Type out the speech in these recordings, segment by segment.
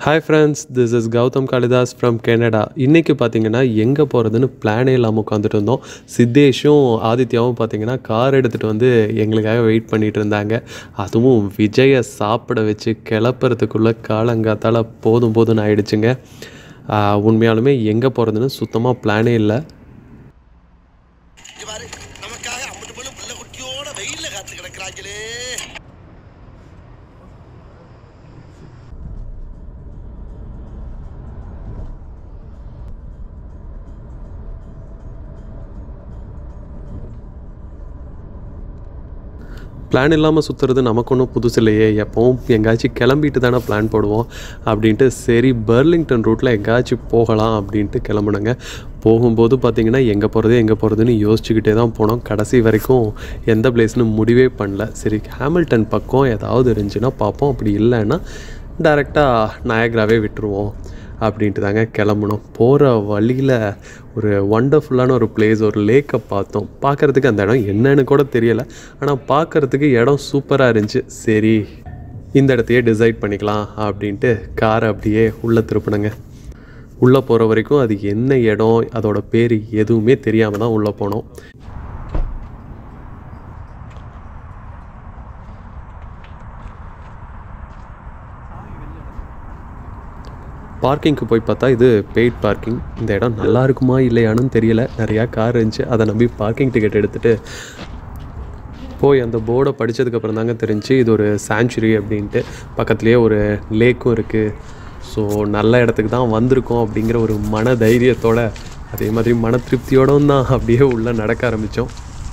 Hi friends this is Gautham Kalidas from Canada இன்றைக்கி பார்த்தீங்கன்னா எங்கே போகிறதுன்னு பிளானே இல்லாமல் உட்காந்துட்டு இருந்தோம் சித்தேஷும் ஆதித்யாவும் பார்த்தீங்கன்னா கார் எடுத்துகிட்டு வந்து எங்களுக்காக வெயிட் பண்ணிகிட்டு இருந்தாங்க அதுவும் விஜயை சாப்பிட வச்சு கிளப்புறதுக்குள்ளே காலங்காத்தால் போதும் போதும்னு ஆயிடுச்சுங்க ஆஹ், உண்மையாலுமே எங்கே போகிறதுன்னு சுத்தமாக பிளானே இல்லை இங்க பாரு நமக்காக அம்மட்டு போல பிள்ளை குட்டியோட வெயில்ல காத்து கிடக்குறாங்களே பிளான் இல்லாமல் சுற்றுறது நமக்கு ஒன்றும் புதுசு இல்லையே எப்போவும் எங்கேயாச்சும் கிளம்பிட்டு தானே பிளான் போடுவோம் அப்படின்ட்டு சரி பெர்லிங்டன் ரூட்டில் எங்கேயாச்சும் போகலாம் அப்படின்ட்டு கிளம்புனங்க போகும்போது பார்த்தீங்கன்னா எங்கே போகிறது எங்கே போகிறதுன்னு யோசிச்சுக்கிட்டே தான் போனோம் கடைசி வரைக்கும் எந்த பிளேஸ்னு முடிவே பண்ணல சரி ஹேமில்டன் பக்கம் ஏதாவது இருந்துச்சுன்னா பார்ப்போம் அப்படி இல்லைன்னா டைரெக்டாக நயக்ராவே விட்டுருவோம் அப்படின்ட்டு தாங்க கிளம்புனோம் போகிற வழியில் ஒரு ஒண்டர்ஃபுல்லான ஒரு பிளேஸ் ஒரு லேக்கை பார்த்தோம் பார்க்குறதுக்கு அந்த இடம் என்னன்னு கூட தெரியலை ஆனால் பார்க்குறதுக்கு இடம் சூப்பராக இருந்துச்சு சரி இந்த இடத்தையே டிசைட் பண்ணிக்கலாம் அப்படின்ட்டு காரை அப்படியே உள்ளே திருப்பினங்க உள்ளே போகிற வரைக்கும் அது என்ன இடம் அதோட பேர் எதுவுமே தெரியாமல் தான் உள்ளே போனோம் பார்க்கிங்க்கு போய் பார்த்தா இது பெய்ட் பார்க்கிங் இந்த இடம் நல்லா இருக்குமா இல்லையான்னு தெரியல நிறையா கார் இருந்துச்சு அதை நம்பி பார்க்கிங் டிக்கெட் எடுத்துகிட்டு போய் அந்த போர்டை படித்ததுக்கப்புறம் தாங்க தெரிஞ்சு இது ஒரு சாங்சுரி அப்படின்ட்டு பக்கத்துலேயே ஒரு லேக்கும் இருக்குது ஸோ நல்ல இடத்துக்கு தான் வந்திருக்கோம் அப்படிங்கிற ஒரு மன தைரியத்தோட அதே மாதிரி மன திருப்தியோடவும் தான் அப்படியே உள்ளே நடக்க ஆரம்பித்தோம்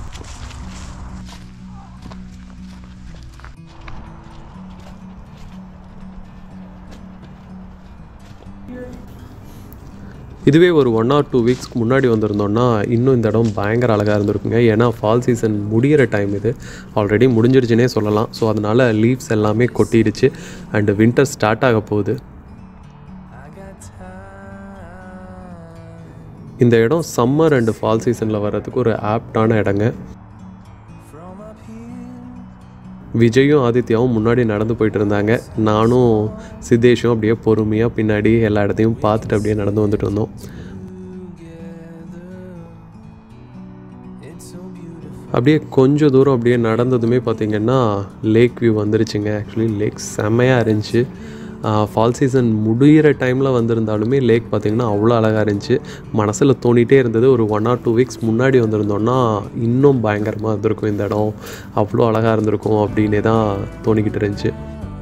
இதுவே ஒரு ஒன் ஆர் டூ வீக்ஸ்க்கு முன்னாடி வந்திருந்தோம்னா இன்னும் இந்த இடம் பயங்கர அழகாக இருந்திருக்குங்க ஏன்னா ஃபால் சீசன் முடியிற டைம் இது ஆல்ரெடி முடிஞ்சிருச்சுனே சொல்லலாம் ஸோ அதனால் லீவ்ஸ் எல்லாமே கொட்டிடுச்சு அண்டு வின்டர் ஸ்டார்ட் ஆக போகுது இந்த இடம் சம்மர் அண்டு ஃபால் சீசனில் வர்றதுக்கு ஒரு ஆப்டான இடங்க விஜயும் ஆதித்யாவும் முன்னாடி நடந்து போயிட்டு இருந்தாங்க நானும் சித்தேஷும் அப்படியே பொறுமையாக பின்னாடி எல்லா இடத்தையும் பார்த்துட்டு அப்படியே நடந்து வந்துட்டு இருந்தோம் அப்படியே கொஞ்சம் தூரம் அப்படியே நடந்ததுமே பார்த்தீங்கன்னா லேக் வியூ வந்துருச்சுங்க ஆக்சுவலி லேக் செம்மையாக இருந்துச்சு ஃபால் சீசன் முடிகிற டைமில் வந்திருந்தாலுமே லேக் பார்த்தீங்கன்னா அவ்வளோ அழகாக இருந்துச்சு மனசில் தோணிகிட்டே இருந்தது ஒரு ஒன் ஆர் டூ வீக்ஸ் முன்னாடி வந்திருந்தோம்னா இன்னும் பயங்கரமாக இருந்திருக்கும் இந்த இடம் அவ்வளோ அழகாக இருந்திருக்கும் அப்படின்னே தான் தோணிக்கிட்டு இருந்துச்சு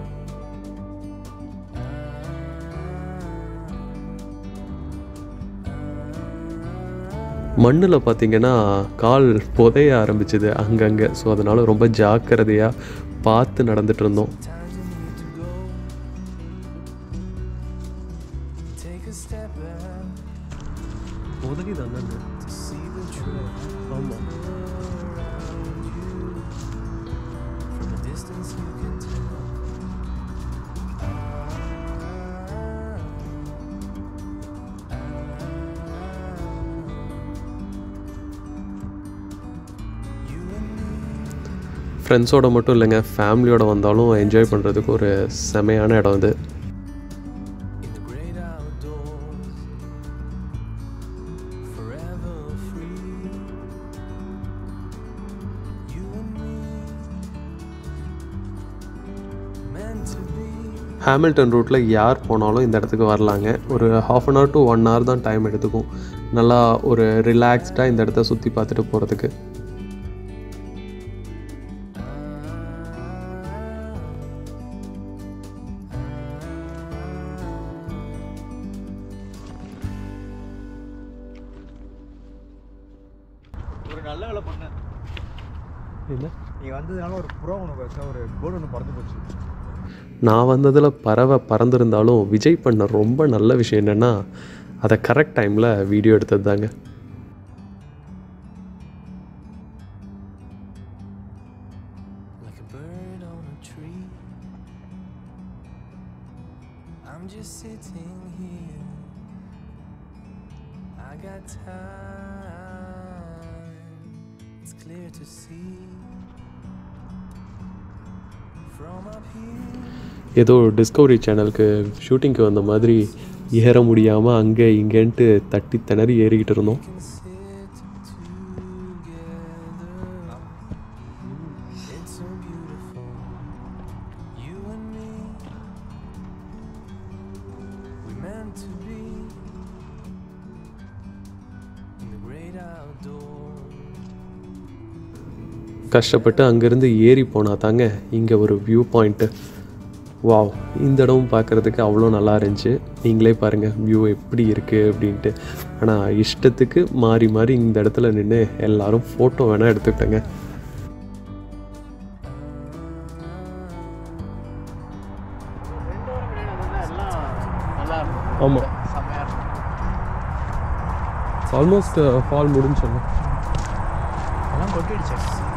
மண்ணில் பார்த்தீங்கன்னா கால் புதைய ஆரம்பிச்சுது அங்கங்கே ஸோ அதனால் ரொம்ப ஜாக்கிரதையாக பார்த்து நடந்துட்டு இருந்தோம் உதவி தானே ஆமாம் ஃப்ரெண்ட்ஸோட மட்டும் இல்லைங்க ஃபேமிலியோட வந்தாலும் என்ஜாய் பண்ணுறதுக்கு ஒரு செமையான இடம் இது in the great outdoors, forever free. You and me, meant to be. Hamilton ரூட்டில் யார் போனாலும் இந்த இடத்துக்கு வரலாங்க ஒரு half an hour to one hour தான் டைம் எடுத்துக்கும் நல்லா ஒரு ரிலாக்ஸ்டாக இந்த இடத்த சுற்றி பார்த்துட்டு போகிறதுக்கு ஒரு நல்ல வேலை பண்ண நீ வந்ததுனால ஒரு புறா ஒன்று வச்சா ஒரு போர்டு ஒன்று பறந்து போச்சு நான் வந்ததில் பறவை பறந்துருந்தாலும் விஜய் பண்ண ரொம்ப நல்ல விஷயம் என்னென்னா அதை கரெக்ட் டைமில் வீடியோ எடுத்தது தாங்க like a bird on a tree. I'm just sitting here. I got time. It's clear to see. ஏதோ டிஸ்கவரி சேனலுக்கு ஷூட்டிங்க்கு வந்த மாதிரி ஏற முடியாமல் அங்கே இங்கேன்ட்டு தட்டி திணறி ஏறிக்கிட்டு இருந்தோம் It's so beautiful. You and me. We meant to be in the great outdoors. கஷ்டப்பட்டு அங்கேருந்து ஏறி போனால் தாங்க இங்கே ஒரு வியூ பாயிண்ட்டு வாவ் இந்த இடம் பார்க்குறதுக்கு அவ்வளோ நல்லா இருந்துச்சு நீங்களே பாருங்கள் வியூ எப்படி இருக்குது அப்படின்ட்டு ஆனால் இஷ்டத்துக்கு மாறி மாறி இந்த இடத்துல நின்று எல்லாரும் ஃபோட்டோ வேணால் எடுத்துக்கிட்டேங்க ஆமாம் ஆல்மோஸ்ட் ஃபால் முடிஞ்சோங்க எல்லாம் கொட்டிடுச்சு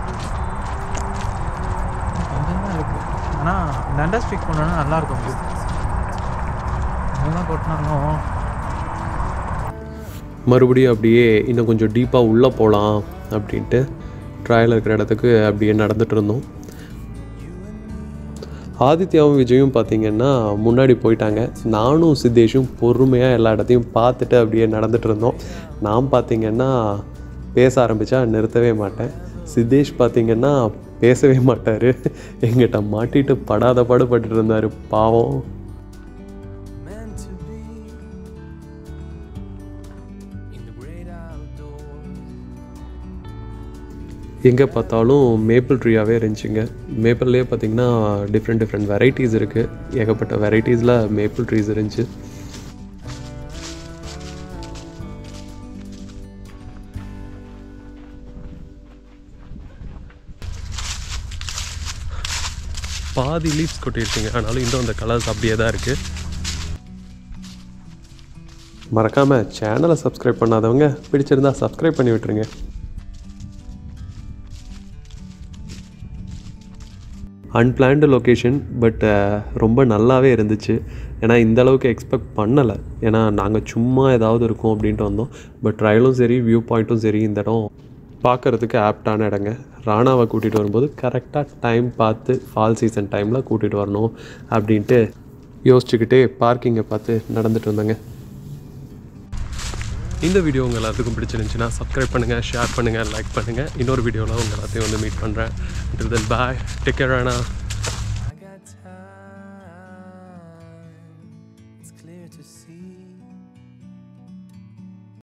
கொஞ்சம் தான் இருக்கு ஆனால் இந்த அண்டர் ஸ்பீக் பண்ணோன்னா நல்லா இருக்கும் வியூ என்னதான் கொட்டினாலும் மறுபடியும் அப்படியே இன்னும் கொஞ்சம் டீப்பாக உள்ளே போகலாம் அப்படின்ட்டு ட்ராயல் இருக்கிற இடத்துக்கு அப்படியே நடந்துட்டு இருந்தோம் ஆதித்யாவும் விஜயும் பார்த்தீங்கன்னா முன்னாடி போயிட்டாங்க நானும் சித்தேஷும் பொறுமையாக எல்லா இடத்தையும் பார்த்துட்டு அப்படியே நடந்துட்டு இருந்தோம் நான் பார்த்தீங்கன்னா பேச ஆரம்பித்தா நிறுத்தவே மாட்டேன் சித்தேஷ் பார்த்தீங்கன்னா பேசவே மாட்டார் எங்கிட்ட மாட்டிட்டு படாத பாடுபட்டுட்டு இருந்தார் பாவம் Meant to be in the great outdoors. எங்கே பார்த்தாலும் மேப்பிள் ட்ரீயாகவே இருந்துச்சுங்க மேப்பிள்லேயே பார்த்தீங்கன்னா டிஃப்ரெண்ட் டிஃப்ரெண்ட் வெரைட்டிஸ் இருக்குது ஏகப்பட்ட வெரைட்டிஸில் மேப்பிள் ட்ரீஸ் இருந்துச்சு பாதி லீவ்ஸ் கொட்டிருச்சுங்க ஆனாலும் இன்னும் அந்த கலர்ஸ் அப்படியே தான் இருக்குது மறக்காமல் சேனலை சப்ஸ்கிரைப் பண்ணாதவங்க பிடிச்சிருந்தா சப்ஸ்கிரைப் பண்ணி விட்டுருங்க அன்பிளான்டு லொக்கேஷன் பட் ரொம்ப நல்லாவே இருந்துச்சு ஏன்னா இந்த அளவுக்கு எக்ஸ்பெக்ட் பண்ணலை ஏன்னா நாங்கள் சும்மா ஏதாவது இருக்கும் அப்படின்ட்டு வந்தோம் பட் ட்ரையலும் சரி வியூ பாயிண்ட்டும் சரி இந்த இடம் பார்க்குறதுக்கு ஆப்டான இடங்க ராணாவை கூட்டிகிட்டு வரும்போது கரெக்டாக டைம் பார்த்து ஃபால் சீசன் டைமில் கூட்டிகிட்டு வரணும் அப்படின்ட்டு யோசிச்சுக்கிட்டே பார்க்கிங்கை பார்த்து நடந்துட்டு வந்தேங்க இந்த வீடியோ உங்கள் எல்லாத்துக்கும் பிடிச்சிருந்துச்சுன்னா சப்ஸ்கிரைப் பண்ணுங்கள் ஷேர் பண்ணுங்கள் லைக் பண்ணுங்கள் இன்னொரு வீடியோவில் உங்கள் எல்லாத்தையும் வந்து மீட் பண்ணுறேன் தென் பாய் டேக் கேர்